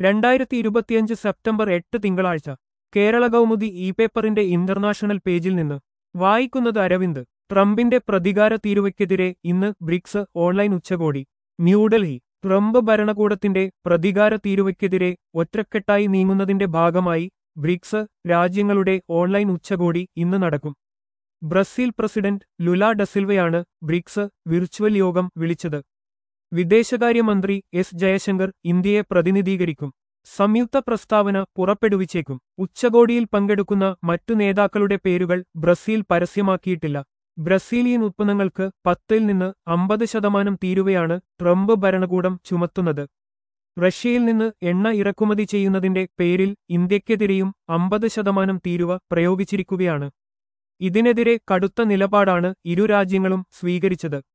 രണ്ടായിരത്തി ഇരുപത്തിയഞ്ച് സെപ്റ്റംബർ എട്ട് തിങ്കളാഴ്ച കേരള കൗമുദി ഇ പേപ്പറിന്റെ ഇന്റർനാഷണൽ പേജിൽ നിന്ന് വായിക്കുന്നത് അരവിന്ദ് ട്രംപിന്റെ പ്രതികാര തീരുവയ്ക്കെതിരെ ഇന്ന് ബ്രിക്സ് ഓൺലൈൻ ഉച്ചകോടി ന്യൂഡൽഹി ട്രംപ് ഭരണകൂടത്തിന്റെ പ്രതികാര തീരുവയ്ക്കെതിരെ ഒറ്റക്കെട്ടായി നീങ്ങുന്നതിന്റെ ഭാഗമായി ബ്രിക്സ് രാജ്യങ്ങളുടെ ഓൺലൈൻ ഉച്ചകോടി ഇന്ന് നടക്കും ബ്രസീൽ പ്രസിഡന്റ് ലുല ഡസിൽവയാണ് ബ്രിക്സ് വിർച്വൽ യോഗം വിളിച്ചത് വിദേശകാര്യമന്ത്രി എസ് ജയശങ്കർ ഇന്ത്യയെ പ്രതിനിധീകരിക്കും സംയുക്ത പ്രസ്താവന പുറപ്പെടുവിച്ചേക്കും ഉച്ചകോടിയിൽ പങ്കെടുക്കുന്ന മറ്റു നേതാക്കളുടെ പേരുകൾ ബ്രസീൽ പരസ്യമാക്കിയിട്ടില്ല ബ്രസീലിയൻ ഉത്പന്നങ്ങൾക്ക് പത്തിൽ നിന്ന് അമ്പത് ശതമാനം തീരുവയാണ് ട്രംപ് ഭരണകൂടം ചുമത്തുന്നത് റഷ്യയിൽ നിന്ന് എണ്ണ ഇറക്കുമതി ചെയ്യുന്നതിന്റെ പേരിൽ ഇന്ത്യക്കെതിരെയും അമ്പത് ശതമാനം തീരുവ പ്രയോഗിച്ചിരിക്കുകയാണ് ഇതിനെതിരെ കടുത്ത നിലപാടാണ് ഇരു രാജ്യങ്ങളും സ്വീകരിച്ചത്